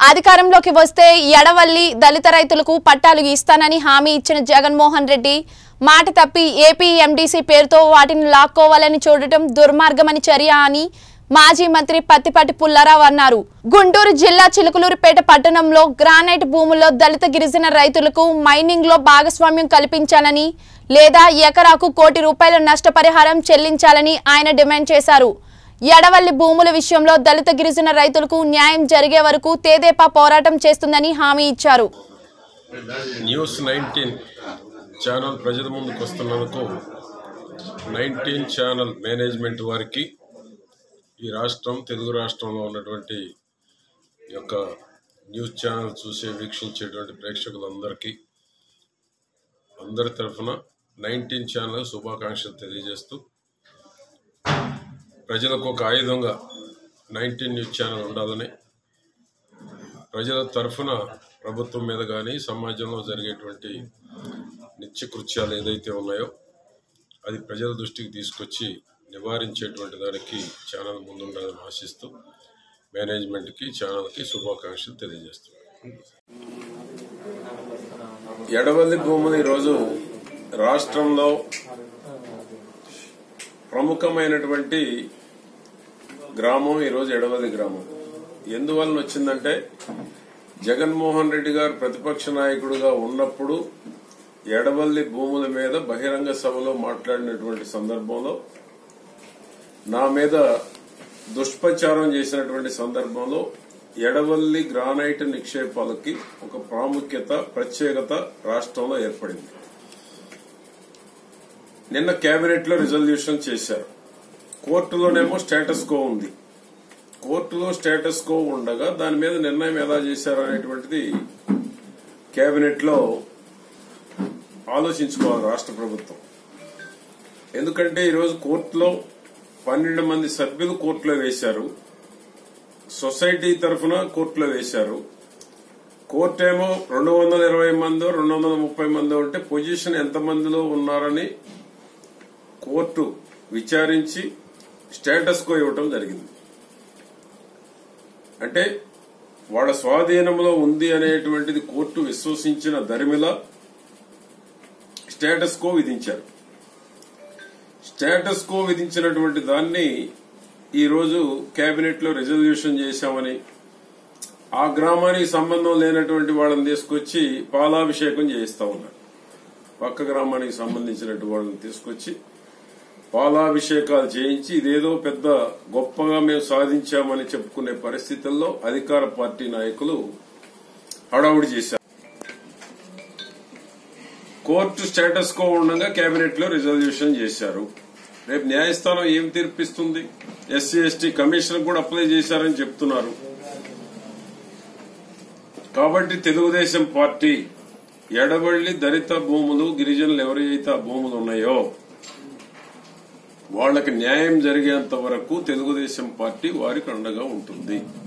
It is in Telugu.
అధికారంలోకి వస్తే ఎడవల్లి దళిత రైతులకు పట్టాలు ఇస్తానని హామీ ఇచ్చిన జగన్మోహన్ రెడ్డి మాట తప్పి ఏపీ ఎండీసీ పేరుతో వాటిని లాక్కోవాలని చూడటం దుర్మార్గమని చర్య అని మాజీ మంత్రి పత్తిపాటి పుల్లారావు అన్నారు గుంటూరు జిల్లా చిలుకలూరుపేట పట్టణంలో గ్రానైట్ భూముల్లో దళిత గిరిజన రైతులకు మైనింగ్ లో భాగస్వామ్యం కల్పించాలని లేదా ఎకరాకు కోటి రూపాయల నష్టపరిహారం చెల్లించాలని ఆయన డిమాండ్ చేశారు ఎడవల్లి భూముల విషయంలో దళిత గిరిజన రైతులకు న్యాయం జరిగే వరకు తేదేపా పోరాటం చేస్తుందని హామీ ఇచ్చారు న్యూస్ నైన్టీన్ ఛానల్ ప్రజల ముందుకు వస్తున్నందుకు నైన్టీన్ ఛానల్ మేనేజ్మెంట్ వారికి ఈ రాష్ట్రం తెలుగు రాష్ట్రంలో ఉన్నటువంటి ఈ యొక్క న్యూస్ ఛానల్ చూసే వీక్షించేటువంటి ప్రేక్షకులందరికీ అందరి తరఫున నైన్టీన్ ఛానల్ శుభాకాంక్షలు తెలియజేస్తూ ప్రజలకు ఒక ఆయుధంగా నైన్టీన్ న్యూస్ ఛానల్ ఉండాలని ప్రజల తరఫున ప్రభుత్వం మీద కానీ సమాజంలో జరిగేటువంటి నిత్య కృత్యాలు ఏదైతే ఉన్నాయో అది ప్రజల దృష్టికి తీసుకొచ్చి నివారించేటువంటి దానికి ఛానల్ ముందుండాలని ఆశిస్తూ మేనేజ్మెంట్కి ఛానల్కి శుభాకాంక్షలు తెలియజేస్తున్నాను ఎడవల్లి భూములు ఈరోజు రాష్ట్రంలో ప్రముఖమైనటువంటి గ్రామం ఈరోజు ఎడవల్లి గ్రామం ఎందువలన వచ్చిందంటే జగన్మోహన్ రెడ్డి గారు ప్రతిపక్ష నాయకుడిగా ఉన్నప్పుడు ఎడవల్లి భూముల మీద బహిరంగ సభలో మాట్లాడినటువంటి సందర్భంలో నా మీద దుష్ప్రచారం చేసినటువంటి సందర్భంలో ఎడవల్లి గ్రానైట్ నిక్షేపాలకి ఒక ప్రాముఖ్యత ప్రత్యేకత రాష్ట్రంలో ఏర్పడింది నిన్న కేబినెట్ లో రిజల్యూషన్ చేశారు కోర్టులోనేమో స్టేటస్ కో ఉంది కోర్టులో స్టేటస్ కో ఉండగా దాని మీద నిర్ణయం ఎలా చేశారు అనేటువంటిది కేబినెట్ లో ఆలోచించుకోవాలి రాష్ట్ర ప్రభుత్వం ఎందుకంటే ఈరోజు కోర్టులో పన్నెండు మంది సభ్యులు కోర్టులో వేశారు సొసైటీ తరఫున కోర్టులో వేశారు కోర్టు ఏమో రెండు వందల ఇరవై మందో రెండు వందల ముప్పై మందో ఉంటే పొజిషన్ ఎంత మందిలో ఉన్నారని కోర్టు విచారించి స్టేటస్ కో ఇవ్వటం జరిగింది అంటే వాళ్ళ స్వాధీనంలో ఉంది అనేటువంటిది కోర్టు విశ్వసించిన దరిమిల స్టేటస్ కో విధించారు స్టేటస్ కో విధించినటువంటి దాన్ని ఈ రోజు కేబినెట్ లో రిజల్యూషన్ చేశామని ఆ గ్రామానికి సంబంధం లేనటువంటి వాళ్ళని తీసుకొచ్చి పాలాభిషేకం చేయిస్తా ఉన్నారు పక్క గ్రామానికి సంబంధించినటువంటి వాళ్ళని తీసుకొచ్చి పాలాభిషేకాలు చేయించి ఇదేదో పెద్ద గొప్పగా మేము సాధించామని చెప్పుకునే పరిస్థితుల్లో అధికార పార్టీ నాయకులు హడావుడి చేశారు కోర్టు స్టేటస్ కో ఉండగా కేబినెట్ లో రిజల్యూషన్ చేశారు రేపు న్యాయస్థానం ఏం తీర్పిస్తుంది ఎస్సీ ఎస్టీ కమిషన్ కూడా అప్లై చేశారని చెప్తున్నారు కాబట్టి తెలుగుదేశం పార్టీ ఎడబళ్లి దళిత భూములు గిరిజనులు ఎవరైతే ఆ భూములు ఉన్నాయో వాళ్లకు న్యాయం జరిగేంత వరకు తెలుగుదేశం పార్టీ వారికి అండగా ఉంటుంది